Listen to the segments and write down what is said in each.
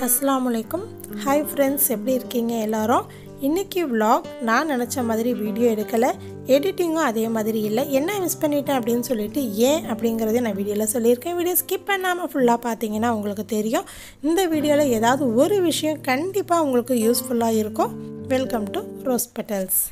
அஸ்ஸலாமு அலைக்கும் hi friends எப்படி இருக்கீங்க எல்லாரும் இன்றைக்கி vlog நான் நினச்ச மாதிரி வீடியோ எடுக்கலை எடிட்டிங்கும் அதே மாதிரி இல்லை என்ன மிஸ் பண்ணிட்டேன் அப்படின்னு சொல்லிட்டு ஏன் அப்படிங்கிறத நான் வீடியோவில் சொல்லியிருக்கேன் வீடியோ ஸ்கிப் பண்ணாமல் ஃபுல்லாக பார்த்தீங்கன்னா உங்களுக்கு தெரியும் இந்த வீடியோவில் ஏதாவது ஒரு விஷயம் கண்டிப்பாக உங்களுக்கு யூஸ்ஃபுல்லாக இருக்கும் வெல்கம் டு ரோஸ் பெட்டல்ஸ்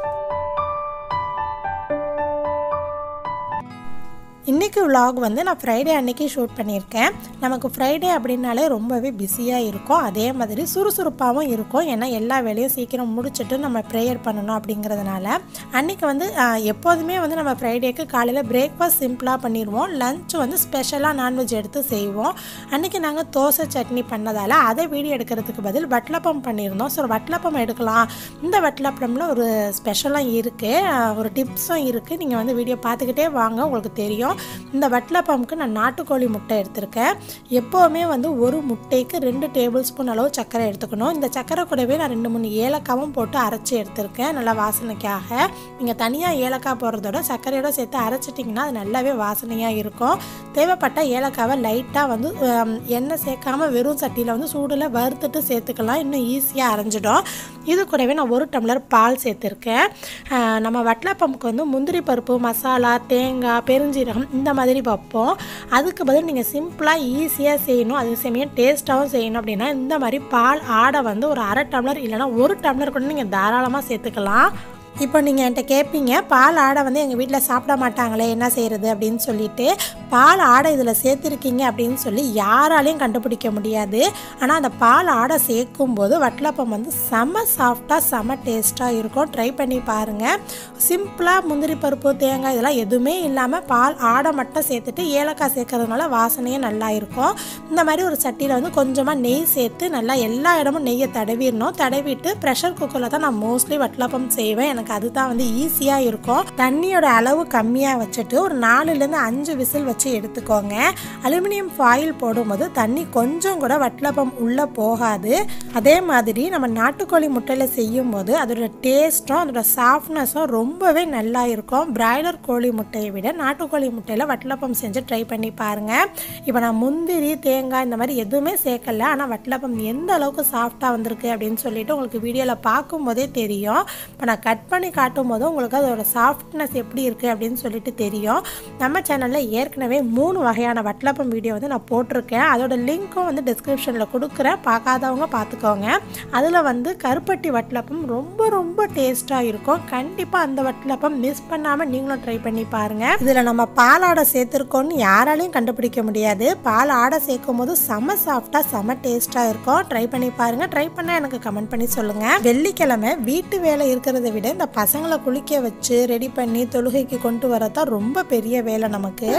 இன்றைக்கி vlog வந்து நான் ஃப்ரைடே அன்னைக்கு ஷூட் பண்ணியிருக்கேன் நமக்கு ஃப்ரைடே அப்படின்னாலே ரொம்பவே பிஸியாக இருக்கும் அதே மாதிரி சுறுசுறுப்பாகவும் இருக்கும் ஏன்னா எல்லா வேலையும் சீக்கிரம் முடிச்சுட்டு நம்ம ப்ரேயர் பண்ணணும் அப்படிங்கிறதுனால அன்றைக்கி வந்து ஆஹ், எப்போதுமே வந்து நம்ம ஃப்ரைடேக்கு காலையில் பிரேக்ஃபாஸ்ட் சிம்பிளாக பண்ணிடுவோம் லஞ்ச் வந்து ஸ்பெஷலாக நான்வெஜ் எடுத்து செய்வோம் அன்றைக்கி நாங்கள் தோசை சட்னி பண்ணதால் அதை வீடியோ எடுக்கிறதுக்கு பதில் வட்டலப்பம் பண்ணியிருந்தோம் ஸோ வட்டலப்பம் எடுக்கலாம் இந்த வட்டலப்பம்ல ஒரு ஸ்பெஷலாக இருக்குது ஒரு டிப்ஸும் இருக்குது நீங்கள் வந்து வீடியோ பார்த்துக்கிட்டே வாங்க உங்களுக்கு தெரியும் இந்த வட்டலப்பம்க்கு நான் நாட்டுக்கோழி முட்டை எடுத்திருக்கேன் எப்போவுமே வந்து ஒரு முட்டைக்கு ரெண்டு டேபிள் ஸ்பூன் அளவு சர்க்கரை எடுத்துக்கணும் இந்த சர்க்கரை கூடவே நான் ரெண்டு மூணு ஏலக்காவும் போட்டு அரைச்சி எடுத்திருக்கேன் நல்லா வாசனைக்காக நீங்கள் தனியாக ஏலக்காய் போடுறதோட சர்க்கரையோட சேர்த்து அரைச்சிட்டிங்கன்னா அது நல்லாவே வாசனையாக இருக்கும் தேவைப்பட்ட ஏலக்காவை லைட்டாக வந்து ஹம், எண்ணெய் சேர்க்காம வெறும் சட்டியில் வந்து சூடில் வறுத்துட்டு சேர்த்துக்கலாம் இன்னும் ஈஸியாக அரைஞ்சிடும் இது கூடவே நான் ஒரு டம்ளர் பால் சேர்த்துருக்கேன் ஆஹ், நம்ம வட்டலப்பம்க்கு வந்து முந்திரி பருப்பு மசாலா தேங்காய் பெருஞ்சீரகம் இந்த மாதிரி வைப்போம் அதுக்கு பதில் நீங்கள் சிம்பிளாக ஈஸியாக செய்யணும் அதே சமயம் டேஸ்ட்டாகவும் செய்யணும் அப்படின்னா இந்த மாதிரி பால் ஆடை வந்து ஒரு அரை டம்ளர் இல்லைன்னா ஒரு டம்ளர் கூட நீங்கள் தாராளமாக சேர்த்துக்கலாம் இப்போ நீங்கள் என்கிட்ட கேட்பீங்க பால் ஆடை வந்து எங்கள் வீட்டில் சாப்பிட மாட்டாங்களே என்ன செய்கிறது அப்படின்னு சொல்லிட்டு பால் ஆடை இதில் சேர்த்துருக்கீங்க அப்படின்னு சொல்லி யாராலையும் கண்டுபிடிக்க முடியாது ஆனால் அந்த பால் ஆடை சேர்க்கும் போது வட்டலப்பம் வந்து செம சாஃப்டாக செம டேஸ்ட்டாக இருக்கும் ட்ரை பண்ணி பாருங்கள் சிம்பிளாக முந்திரி பருப்பு தேங்காய் இதெல்லாம் எதுவுமே இல்லாமல் பால் ஆடை மட்டும் சேர்த்துட்டு ஏலக்காய் சேர்க்கறதுனால வாசனையும் நல்லா இருக்கும் இந்த மாதிரி ஒரு சட்டியில் வந்து கொஞ்சமாக நெய் சேர்த்து நல்லா எல்லா இடமும் நெய்யை தடவிடணும் தடவிட்டு ப்ரெஷர் குக்கரில் தான் நான் மோஸ்ட்லி வட்டலப்பம் செய்வேன் எனக்கு அதுதான் வந்து ஈஸியாக இருக்கும் தண்ணியோட அளவு கம்மியாக வச்சுட்டு ஒரு நாலுலேருந்து அஞ்சு விசில் வச்சு எடுத்துக்கோங்க அலுமினியம் ஃபாயில் போடும்போது தண்ணி கொஞ்சம் கூட வட்டலப்பம் உள்ளே போகாது அதே மாதிரி நம்ம நாட்டுக்கோழி முட்டையில் செய்யும் போது அதோட டேஸ்ட்டும் அதோட சாஃப்ட்னஸும் ரொம்பவே நல்லா இருக்கும் பிராய்லர் கோழி முட்டையை விட நாட்டுக்கோழி முட்டையில் வட்டலப்பம் செஞ்சு ட்ரை பண்ணி பாருங்கள் இப்போ நான் முந்திரி தேங்காய் இந்த மாதிரி எதுவுமே சேர்க்கல ஆனால் வட்டலப்பம் எந்த அளவுக்கு சாஃப்டாக வந்திருக்கு அப்படின்னு சொல்லிட்டு உங்களுக்கு வீடியோவில் பார்க்கும்போதே தெரியும் இப்போ நான் கட் பண்ணி காட்டும் போது உங்களுக்கு அதோட சாஃப்ட்னஸ் எப்படி இருக்குது அப்படின்னு சொல்லிட்டு தெரியும் நம்ம சேனலில் ஏற்கனவே மூணு வகையான வட்டலப்பம் வீடியோ வந்து நான் போட்டிருக்கேன் அதோட லிங்க்கும் வந்து டிஸ்கிரிப்ஷனில் கொடுக்குறேன் பார்க்காதவங்க பார்த்துக்கோங்க அதில் வந்து கருப்பட்டி வட்டலப்பம் ரொம்ப ரொம்ப டேஸ்ட்டாக இருக்கும் கண்டிப்பாக அந்த வட்டலப்பம் மிஸ் பண்ணாமல் நீங்களும் ட்ரை பண்ணி பாருங்கள் இதில் நம்ம பாலாடை சேர்த்துருக்கோன்னு யாராலையும் கண்டுபிடிக்க முடியாது பால் ஆடை சேர்க்கும் போது செம சாஃப்டாக செம டேஸ்ட்டாக இருக்கும் ட்ரை பண்ணி பாருங்கள் ட்ரை பண்ணால் எனக்கு கமெண்ட் பண்ணி சொல்லுங்கள் வெள்ளிக்கிழமை வீட்டு வேலை இருக்கிறத விட இந்த பசங்களை குளிக்க வச்சு ரெடி பண்ணி தொழுகைக்கு கொண்டு வரதான் ரொம்ப பெரிய வேலை நமக்கு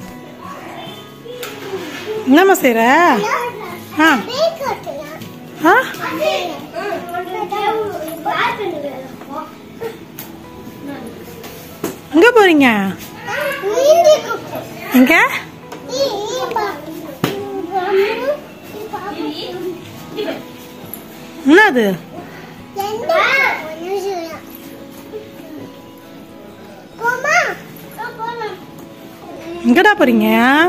என்னம்மா செய்கிற ஆ ஆ எங்கே போகிறீங்க எங்க என்னது எங்கடா போறீங்க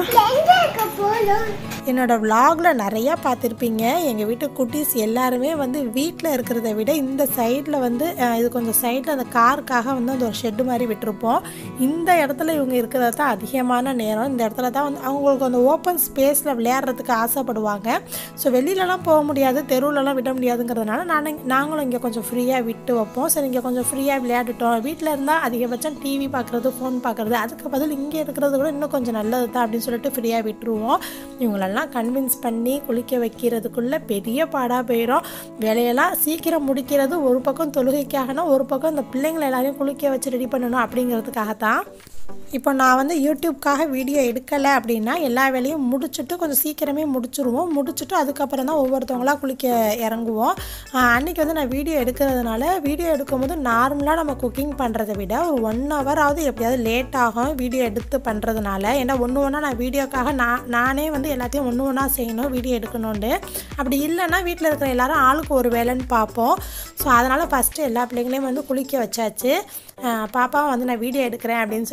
என்னோட vlogல நிறையா பார்த்துருப்பீங்க எங்கள் வீட்டு குட்டீஸ் எல்லாருமே வந்து வீட்டில் இருக்கிறத விட இந்த சைடில் வந்து அஹ், இது கொஞ்சம் சைடில் அந்த காருக்காக வந்து அந்த ஒரு ஷெட்டு மாதிரி விட்டுருப்போம் இந்த இடத்துல இவங்க இருக்கிறது தான் அதிகமான நேரம் இந்த இடத்துல தான் வந்து அவங்களுக்கு அந்த ஓப்பன் ஸ்பேஸில் விளையாடுறதுக்கு ஆசைப்படுவாங்க ஸோ வெளியிலலாம் போக முடியாது தெருவுலலாம் விட முடியாதுங்கிறதுனால நான் நாங்களும் இங்கே கொஞ்சம் ஃப்ரீயாக விட்டு வைப்போம் சரி இங்கே கொஞ்சம் ஃப்ரீயாக விளையாடிட்டோம் வீட்டில் இருந்தால் அதிகபட்சம் டிவி பார்க்குறது ஃபோன் பார்க்குறது அதுக்கு பதில் இங்கே இருக்கிறது கூட இன்னும் கொஞ்சம் நல்லது தான் அப்படின்னு சொல்லிட்டு ஃப்ரீயாக விட்டுருவோம் இவங்களெல்லாம் கன்வின்ஸ் பண்ணி குளிக்க வைக்கிறதுக்குள்ளே பெரிய பாடாக போயிடும் வேலையெல்லாம் சீக்கிரம் முடிக்கிறது ஒரு பக்கம் தொழுகைக்காகனா ஒரு பக்கம் இந்த பிள்ளைங்களை எல்லாரையும் குளிக்க வச்சு ரெடி பண்ணணும் அப்படிங்கிறதுக்காக தான் இப்போ நான் வந்து யூடியூப்காக வீடியோ எடுக்கலை அப்படின்னா எல்லா வேலையும் முடிச்சுட்டு கொஞ்சம் சீக்கிரமே முடிச்சிருவோம் முடிச்சுட்டு அதுக்கப்புறம் தான் ஒவ்வொருத்தவங்களாக குளிக்க இறங்குவோம் ஆஹ் அன்னைக்கு வந்து நான் வீடியோ எடுக்கிறதுனால வீடியோ எடுக்கும்போது நார்மலாக நம்ம குக்கிங் பண்ணுறதை விட ஒரு ஒன் ஹவராவது எப்படியாவது லேட் ஆகும் வீடியோ எடுத்து பண்ணுறதுனால ஏன்னா ஒன்று ஒன்றா நான் வீடியோக்காக நான் நானே வந்து எல்லாத்தையும் ஒன்று ஒன்றா செய்யணும் வீடியோ எடுக்கணும்னு அப்படி இல்லைன்னா வீட்டில் இருக்கிற எல்லாரும் ஆளுக்கு ஒரு வேலைன்னு பார்ப்போம் ஸோ அதனால் ஃபஸ்ட்டு எல்லா பிள்ளைங்களையும் வந்து குளிக்க வச்சாச்சு ஆஹ் பாப்பாவை வந்து நான் வீடியோ எடுக்கிறேன் அப்படின்னு சொல்லிட்டு ரெண்டாவது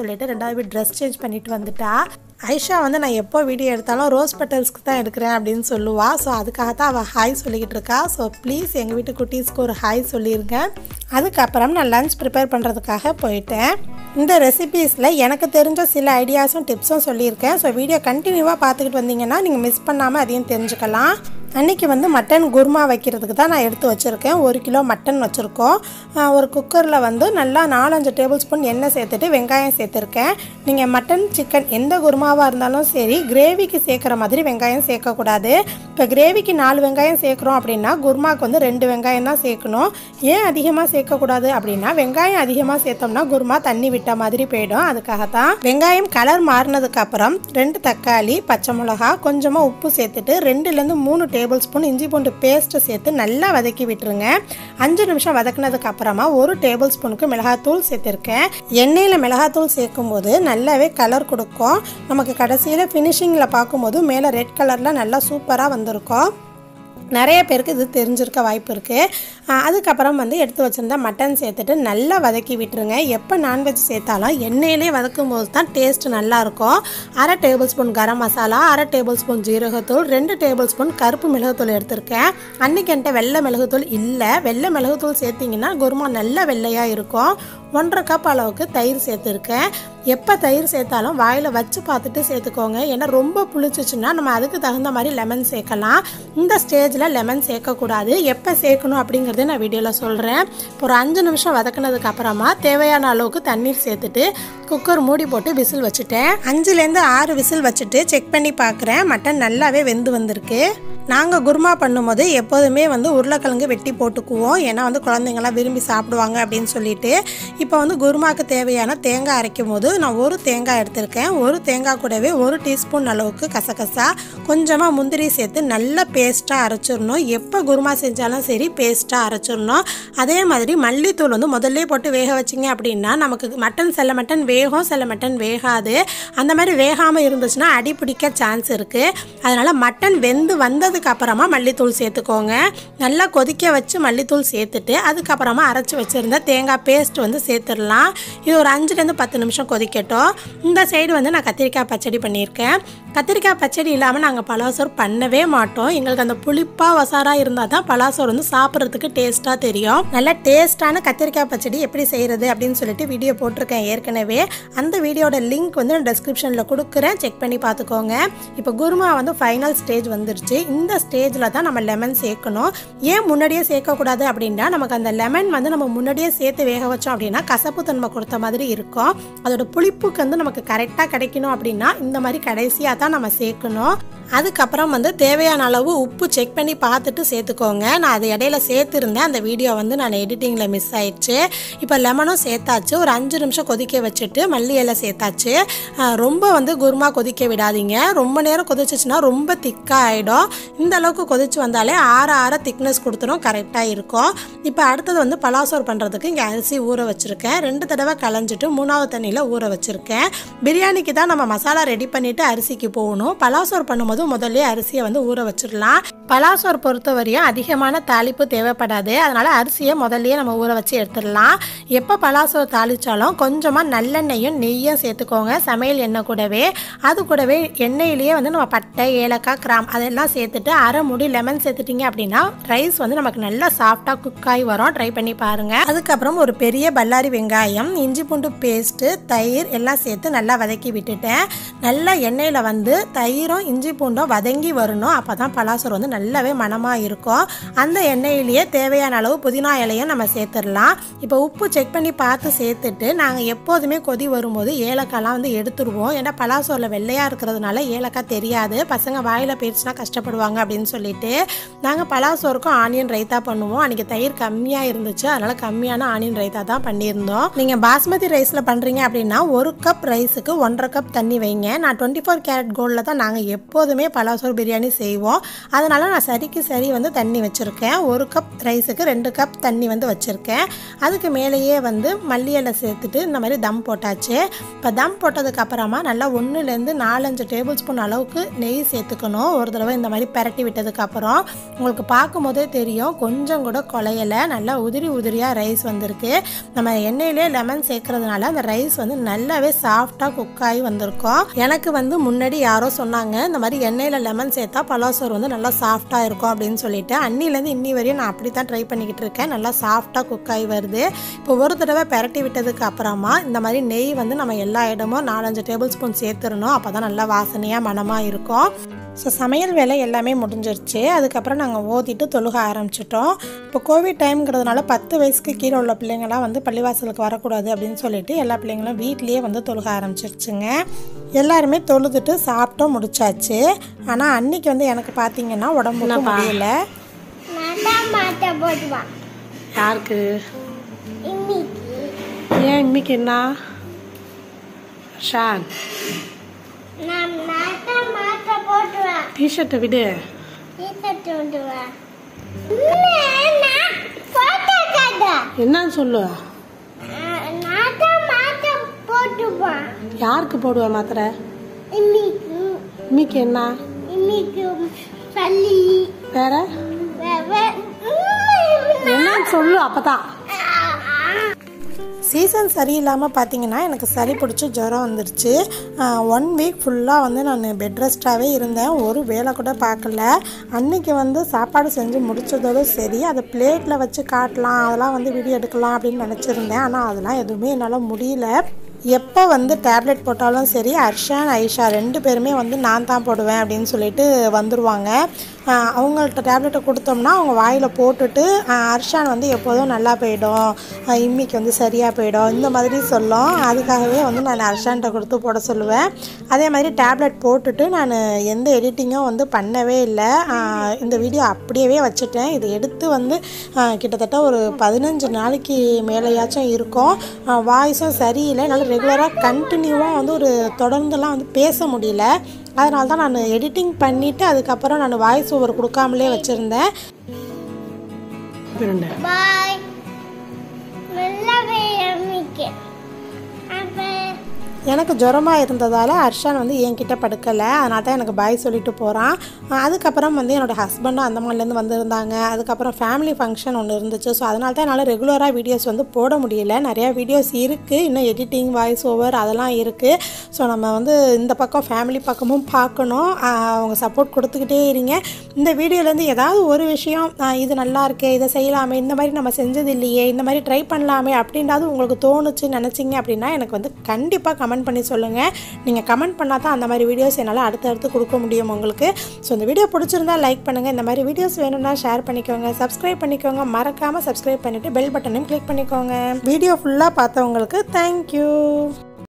கிளம்பி ட்ரெஸ் சேஞ்ச் பண்ணிட்டு வந்துட்டா ஐஷா வந்து நான் எப்போ வீடியோ எடுத்தாலும் ரோஸ் பெட்டல்ஸ்க்கு தான் எடுக்கிறேன் அப்படின்னு சொல்லுவா ஸோ அதுக்காக தான் அவள் ஹாய் சொல்லிக்கிட்டு இருக்கா ஸோ ப்ளீஸ் எங்கள் வீட்டு குட்டீஸ்க்கு ஒரு ஹாய் சொல்லியிருங்க அதுக்கப்புறம் நான் லஞ்ச் ப்ரிப்பேர் பண்ணுறதுக்காக போயிட்டேன் இந்த ரெசிபீஸில் எனக்கு தெரிஞ்ச சில ஐடியாஸும் டிப்ஸும் சொல்லியிருக்கேன் ஸோ வீடியோ கண்டினியூவாக பார்த்துக்கிட்டு வந்தீங்கன்னா நீங்கள் மிஸ் பண்ணாமல் அதையும் தெரிஞ்சுக்கலாம் அன்றைக்கி வந்து மட்டன் குருமா வைக்கிறதுக்கு தான் நான் எடுத்து வச்சுருக்கேன் ஒரு கிலோ மட்டன் வச்சுருக்கோம் ஆஹ் ஒரு குக்கரில் வந்து நல்லா நாலஞ்சு டேபிள் ஸ்பூன் எண்ணெய் சேர்த்துட்டு வெங்காயம் சேர்த்துருக்கேன் நீங்கள் மட்டன் சிக்கன் எந்த குருமாவாக இருந்தாலும் சரி கிரேவிக்கு சேர்க்குற மாதிரி வெங்காயம் சேர்க்கக்கூடாது இப்போ கிரேவிக்கு நாலு வெங்காயம் சேர்க்குறோம் அப்படின்னா குருமாவுக்கு வந்து ரெண்டு வெங்காயம் தான் சேர்க்கணும் ஏன் அதிகமாக சேர்க்கக்கூடாது அப்படின்னா வெங்காயம் அதிகமாக சேர்த்தோம்னா குருமா தண்ணி விட்ட மாதிரி போயிடும் அதுக்காக தான் வெங்காயம் கலர் மாறினதுக்கு அப்புறம் ரெண்டு தக்காளி பச்சை மிளகா கொஞ்சமாக உப்பு சேர்த்துட்டு ரெண்டுலேருந்து மூணு டேபிள் ஸ்பூன் இஞ்சி பூண்டு பேஸ்ட்டு சேர்த்து நல்லா வதக்கி விட்டுருங்க அஞ்சு நிமிஷம் வதக்குனதுக்கு அப்புறமா ஒரு டேபிள் ஸ்பூனுக்கு மிளகாத்தூள் சேர்த்துருக்கேன் எண்ணெயில் மிளகாத்தூள் சேர்க்கும் போது நல்லாவே கலர் கொடுக்கும் நமக்கு கடைசியில் ஃபினிஷிங்கில் பார்க்கும்போது மேலே ரெட் கலரில் நல்லா சூப்பராக வந்திருக்கும் நிறைய பேருக்கு இது தெரிஞ்சிருக்க வாய்ப்பு இருக்குது அதுக்கப்புறம் வந்து எடுத்து வச்சுருந்தா மட்டன் சேர்த்துட்டு நல்லா வதக்கி விட்டுருங்க எப்போ நான்வெஜ் சேர்த்தாலும் எண்ணெயிலே வதக்கும் போது தான் டேஸ்ட் நல்லாயிருக்கும் அரை டேபிள் ஸ்பூன் கரம் மசாலா அரை டேபிள் ஸ்பூன் ஜீரகத்தூள் ரெண்டு டேபிள் ஸ்பூன் கருப்பு மிளகுத்தூள் எடுத்திருக்கேன் அன்றைக்கி என்கிட்ட வெள்ளை மிளகுத்தூள் இல்லை வெள்ளை மிளகுத்தூள் சேர்த்திங்கன்னா குருமா நல்லா வெள்ளையாக இருக்கும் ஒன்றரை கப் அளவுக்கு தயிர் சேர்த்துருக்கேன் எப்போ தயிர் சேர்த்தாலும் வாயில் வச்சு பார்த்துட்டு சேர்த்துக்கோங்க ஏன்னா ரொம்ப புளிச்சிச்சுன்னா நம்ம அதுக்கு தகுந்த மாதிரி லெமன் சேர்க்கலாம் இந்த ஸ்டேஜில் லெமன் சேர்க்கக்கூடாது எப்போ சேர்க்கணும் அப்படிங்கிறத நான் வீடியோவில் சொல்கிறேன் இப்போ ஒரு அஞ்சு நிமிஷம் வதக்குனதுக்கு அப்புறமா தேவையான அளவுக்கு தண்ணீர் சேர்த்துட்டு குக்கர் மூடி போட்டு விசில் வச்சுட்டேன் அஞ்சுலேருந்து ஆறு விசில் வச்சுட்டு செக் பண்ணி பார்க்குறேன் மட்டன் நல்லாவே வெந்து வந்திருக்கு நாங்கள் குருமா பண்ணும்போது எப்போதுமே வந்து உருளைக்கிழங்கு வெட்டி போட்டுக்குவோம் ஏன்னா வந்து குழந்தைங்களாம் விரும்பி சாப்பிடுவாங்க அப்படின்னு சொல்லிட்டு இப்போ வந்து குருமாக்கு தேவையான தேங்காய் அரைக்கும் போது நான் ஒரு தேங்காய் எடுத்திருக்கேன் ஒரு தேங்காய் கூடவே ஒரு டீஸ்பூன் அளவுக்கு கசகசா கொஞ்சமாக முந்திரி சேர்த்து நல்லா பேஸ்ட்டாக அரைச்சிடணும் எப்போ குருமா செஞ்சாலும் சரி பேஸ்ட்டாக அரைச்சிடணும் அதே மாதிரி மல்லித்தூள் வந்து முதல்ல போட்டு வேக வச்சிங்க அப்படின்னா நமக்கு மட்டன் சில மட்டன் வேகும் சில மட்டன் வேகாது அந்த மாதிரி வேகாமல் இருந்துச்சுன்னா அடி பிடிக்க சான்ஸ் இருக்குது அதனால் மட்டன் வெந்து வந்ததுக்கு அப்புறமா மல்லித்தூள் சேர்த்துக்கோங்க நல்லா கொதிக்க வச்சு மல்லித்தூள் சேர்த்துட்டு அதுக்கப்புறமா அரைச்சி வச்சுருந்த தேங்காய் பேஸ்ட் வந்து சேர்த்துடலாம் இது ஒரு அஞ்சுலேருந்து பத்து நிமிஷம் கொதிக்கட்டும் இந்த சைடு வந்து நான் கத்திரிக்காய் பச்சடி பண்ணியிருக்கேன் கத்திரிக்காய் பச்சடி இல்லாமல் நாங்கள் பலாசோறு பண்ணவே மாட்டோம் எங்களுக்கு அந்த புளிப்பாக வசாராக இருந்தால் தான் பலாசோறு வந்து சாப்பிட்றதுக்கு டேஸ்ட்டாக தெரியும் நல்ல டேஸ்ட்டான கத்திரிக்காய் பச்சடி எப்படி செய்கிறது அப்படின்னு சொல்லிட்டு வீடியோ போட்டிருக்கேன் ஏற்கனவே அந்த வீடியோட லிங்க் வந்து நான் டெஸ்கிரிப்ஷனில் கொடுக்குறேன் செக் பண்ணி பார்த்துக்கோங்க இப்போ குருமா வந்து ஃபைனல் ஸ்டேஜ் வந்துருச்சு இந்த ஸ்டேஜில் தான் நம்ம லெமன் சேர்க்கணும் ஏன் முன்னாடியே சேர்க்கக்கூடாது அப்படின்னா நமக்கு அந்த லெமன் வந்து நம்ம முன்னாடியே சேர்த்து வேக வச்சோம் அப்படின்னா கசப்பு தன்மை கொடுத்த மாதிரி இருக்கும் அதோட புளிப்புக்கு வந்து நமக்கு கரெக்டாக கிடைக்கணும் அப்படின்னா இந்த மாதிரி கடைசியாக தான் நம்ம சேர்க்கணும் அதுக்கப்புறம் வந்து தேவையான அளவு உப்பு செக் பண்ணி பார்த்துட்டு சேர்த்துக்கோங்க நான் அது இடையில சேர்த்துருந்தேன் அந்த வீடியோ வந்து நான் எடிட்டிங்கில் மிஸ் ஆயிடுச்சு இப்போ லெமனும் சேர்த்தாச்சு ஒரு அஞ்சு நிமிஷம் கொதிக்க வச்சுட்டு மல்லி இலை சேர்த்தாச்சு ஆஹ் ரொம்ப வந்து குருமா கொதிக்க விடாதீங்க ரொம்ப நேரம் கொதிச்சிச்சுன்னா ரொம்ப திக்காக ஆகிடும் இந்த அளவுக்கு கொதிச்சு வந்தாலே ஆற ஆற திக்னஸ் கொடுத்துரும் கரெக்டாக இருக்கும் இப்போ அடுத்தது வந்து பலாசோர் பண்ணுறதுக்கு இங்கே அரிசி ஊற வச்சுருக்கேன் ரெண்டு தடவை களைஞ்சிட்டு மூணாவது தண்ணியில் ஊற வச்சுருக்கேன் பிரியாணிக்கு தான் நம்ம மசாலா ரெடி பண்ணிவிட்டு அரிசிக்கு போகணும் பலாசோர் பண்ணும்போது முதல்ல அரிசியை வந்து ஊற வச்சிடலாம் பலாசோர் பொறுத்தவரையும் அதிகமான தாளிப்பு தேவைப்படாது அதனால் அரிசியை முதல்லயே நம்ம ஊற வச்சு எடுத்துடலாம் எப்போ பலாசோர் தாளித்தாலும் கொஞ்சமாக நல்லெண்ணெயும் நெய்யும் சேர்த்துக்கோங்க சமையல் எண்ணெய் கூடவே அது கூடவே எண்ணெயிலேயே வந்து நம்ம பட்டை ஏலக்காய் கிராம் அதெல்லாம் சேர்த்துட்டு அரை முடி லெமன் சேர்த்துட்டிங்க அப்படின்னா ரைஸ் வந்து நமக்கு நல்லா சாஃப்டாக குக் ஆகி வரும் ட்ரை பண்ணி பாருங்கள் அதுக்கப்புறம் ஒரு பெரிய பல்லாரி வெங்காயம் இஞ்சி பூண்டு பேஸ்ட்டு தயிர் எல்லாம் சேர்த்து நல்லா வதக்கி விட்டுட்டேன் நல்லா எண்ணெயில் வந்து தயிரும் இஞ்சி பூண்டும் வதங்கி வரணும் அப்போ தான் பலாசோர் வந்து நல்லாவே மணமாக இருக்கும் அந்த எண்ணெயிலேயே தேவையான அளவு புதினா இலையும் நம்ம சேர்த்துடலாம் இப்போ உப்பு செக் பண்ணி பார்த்து சேர்த்துட்டு நாங்கள் எப்போதுமே கொதி வரும்போது ஏலக்காய்லாம் வந்து எடுத்துருவோம் ஏன்னா பலாசோரில் வெள்ளையாக இருக்கிறதுனால ஏலக்காய் தெரியாது பசங்க வாயில் போயிடுச்சுன்னா கஷ்டப்படுவாங்க அப்படின்னு சொல்லிட்டு நாங்கள் பலாசோருக்கும் ஆனியன் ரைத்தா பண்ணுவோம் அன்றைக்கி தயிர் கம்மியாக இருந்துச்சு அதனால் கம்மியான ஆனியன் ரைத்தா தான் பண்ணியிருந்தோம் நீங்கள் பாஸ்மதி ரைஸில் பண்ணுறீங்க அப்படின்னா ஒரு கப் ரைஸுக்கு ஒன்றரை கப் தண்ணி வைங்க நான் டுவெண்ட்டி ஃபோர் கேரட் கோல்டில் தான் நாங்கள் எப்போதுமே எப்போவுமே பலாசோறு பிரியாணி செய்வோம் அதனால் நான் சரிக்கு சரி வந்து தண்ணி வச்சுருக்கேன் ஒரு கப் ரைஸுக்கு ரெண்டு கப் தண்ணி வந்து வச்சுருக்கேன் அதுக்கு மேலேயே வந்து மல்லி இலை சேர்த்துட்டு இந்த மாதிரி தம் போட்டாச்சு இப்போ தம் போட்டதுக்கு அப்புறமா நல்லா ஒன்றுலேருந்து நாலஞ்சு டேபிள் ஸ்பூன் அளவுக்கு நெய் சேர்த்துக்கணும் ஒரு தடவை இந்த மாதிரி பெரட்டி விட்டதுக்கு அப்புறம் உங்களுக்கு பார்க்கும்போதே தெரியும் கொஞ்சம் கூட குலையலை நல்லா உதிரி உதிரியாக ரைஸ் வந்திருக்கு நம்ம எண்ணெயிலே லெமன் சேர்க்கறதுனால அந்த ரைஸ் வந்து நல்லாவே சாஃப்டாக குக் ஆகி வந்திருக்கும் எனக்கு வந்து முன்னாடி யாரோ சொன்னாங்க இந்த மாதிரி எண்ணெயில் லெமன் சேர்த்தா பலாசோறு வந்து நல்லா சாஃப்டாக இருக்கும் அப்படின்னு சொல்லிட்டு அன்னிலேருந்து இன்னி வரையும் நான் அப்படி தான் ட்ரை பண்ணிக்கிட்டு இருக்கேன் நல்லா சாஃப்டாக குக் ஆகி வருது இப்போ ஒரு தடவை பெரட்டி விட்டதுக்கு அப்புறமா இந்த மாதிரி நெய் வந்து நம்ம எல்லா இடமும் நாலஞ்சு டேபிள் ஸ்பூன் சேர்த்துடணும் அப்போ தான் நல்லா வாசனையாக மனமாக இருக்கும் ஸோ சமையல் வேலை எல்லாமே முடிஞ்சிருச்சு அதுக்கப்புறம் நாங்கள் ஓதிட்டு தொழுக ஆரம்பிச்சிட்டோம் இப்போ கோவிட் டைம்ங்கிறதுனால பத்து வயசுக்கு கீழே உள்ள பிள்ளைங்களாம் வந்து பள்ளிவாசலுக்கு வரக்கூடாது அப்படின்னு சொல்லிட்டு எல்லா பிள்ளைங்களும் வீட்லேயே வந்து தொழுக ஆரம்பிச்சிருச்சுங்க எல்லாருமே தொழுதுட்டு சாப்பிட்டோம் முடிச்சாச்சு ஆனால் அன்னைக்கு வந்து எனக்கு பார்த்தீங்கன்னா உடம்புக்கு முடியல நான் மாட்ட போடுவா யாருக்கு இன்னைக்கு ஏன் இன்னைக்கு என்ன ஷான் நான் நாட்ட மாட்ட போடுவேன் டிஷர்ட்டை விடு டீஷர்ட் விடுவேன் நான் போட்டோ காட்ட என்னன்னு சொல்லு நாட்ட மாட்ட போட்டுவான் யாருக்கு போடுவ மாத்திரை இன்னைக்கு இன்னைக்கு என்ன இன்னைக்கு சளி வேற வே- வே- என்னன்னு சொல்லு அப்பதான் சீசன் சரியில்லாமல் பார்த்தீங்கன்னா எனக்கு சளி பிடிச்சி ஜுரம் வந்துருச்சு ஒன் வீக் ஃபுல்லாக வந்து நான் பெட் ரெஸ்ட்டாகவே இருந்தேன் ஒரு வேலை கூட பார்க்கல அன்னைக்கு வந்து சாப்பாடு செஞ்சு முடிச்சதோடு சரி அதை பிளேட்டில் வச்சு காட்டலாம் அதெல்லாம் வந்து வீடியோ எடுக்கலாம் அப்படின்னு நினச்சிருந்தேன் ஆனால் அதெல்லாம் எதுவுமே என்னால் முடியல எப்போ வந்து டேப்லெட் போட்டாலும் சரி அர்ஷான் ஐஷா ரெண்டு பேருமே வந்து நான் தான் போடுவேன் அப்படின்னு சொல்லிட்டு வந்துடுவாங்க ஆஹ் அவங்கள்ட்ட டேப்லெட்டை கொடுத்தோம்னா அவங்க வாயில் போட்டுட்டு ஆஹ் அர்ஷான் வந்து எப்போதும் நல்லா போயிடும் ஆஹ் இம்மிக்கு வந்து சரியாக போயிடும் இந்த மாதிரி சொல்லும் அதுக்காகவே வந்து நான் அர்ஷான்கிட்ட கொடுத்து போட சொல்லுவேன் அதே மாதிரி டேப்லெட் போட்டுட்டு நான் எந்த எடிட்டிங்கும் வந்து பண்ணவே இல்லை ஆஹ் இந்த வீடியோ அப்படியே வச்சுட்டேன் இது எடுத்து வந்து ஆஹ் கிட்டத்தட்ட ஒரு பதினஞ்சு நாளைக்கு மேலேயாச்சும் இருக்கும் வாய்ஸும் சரியில்லை என்னால் ரெகுலராக கண்டினியூவாக வந்து ஒரு தொடர்ந்துலாம் வந்து பேச முடியல அதனால தான் நான் எடிட்டிங் பண்ணிவிட்டு அதுக்கப்புறம் நான் வாய்ஸ் ஓவர் கொடுக்காமலே வச்சுருந்தேன் பாய் நல்லாவே அம்மிக்கு அப்போ எனக்கு ஜுரமாக இருந்ததால் அர்ஷான் வந்து என்கிட்ட படுக்கலை அதனால தான் எனக்கு பாய் சொல்லிட்டு போகிறான் அதுக்கப்புறம் வந்து என்னோடய ஹஸ்பண்டும் அந்த மாதிரிலேருந்து வந்திருந்தாங்க அதுக்கப்புறம் ஃபேமிலி ஃபங்க்ஷன் ஒன்று இருந்துச்சு ஸோ அதனால தான் என்னால் ரெகுலராக வீடியோஸ் வந்து போட முடியல நிறையா வீடியோஸ் இருக்குது இன்னும் எடிட்டிங் வாய்ஸ் ஓவர் அதெல்லாம் இருக்குது ஸோ நம்ம வந்து இந்த பக்கம் ஃபேமிலி பக்கமும் பார்க்கணும் ஆஹ் அவங்க சப்போர்ட் கொடுத்துக்கிட்டே இருங்க இந்த வீடியோலேருந்து ஏதாவது ஒரு விஷயம் ஆஹ் இது நல்லா இருக்கே இதை செய்யலாமே இந்த மாதிரி நம்ம செஞ்சது இல்லையே இந்த மாதிரி ட்ரை பண்ணலாமே அப்படின்றாவது உங்களுக்கு தோணுச்சு நினச்சிங்க அப்படின்னா எனக்கு வந்து கண்டிப்பாக கமெண்ட் பண்ணி சொல்லுங்கள் நீங்கள் கமெண்ட் பண்ணால் தான் அந்த மாதிரி வீடியோஸ் என்னால் அடுத்தடுத்து கொடுக்க முடியும் உங்களுக்கு ஸோ இந்த வீடியோ பிடிச்சிருந்தா லைக் பண்ணுங்கள் இந்த மாதிரி வீடியோஸ் வேணும்னா ஷேர் பண்ணிக்கோங்க சப்ஸ்கிரைப் பண்ணிக்கோங்க மறக்காமல் சப்ஸ்கிரைப் பண்ணிவிட்டு பெல் பட்டனையும் கிளிக் பண்ணிக்கோங்க வீடியோ ஃபுல்லாக பார்த்தவங்களுக்கு தேங்க்யூ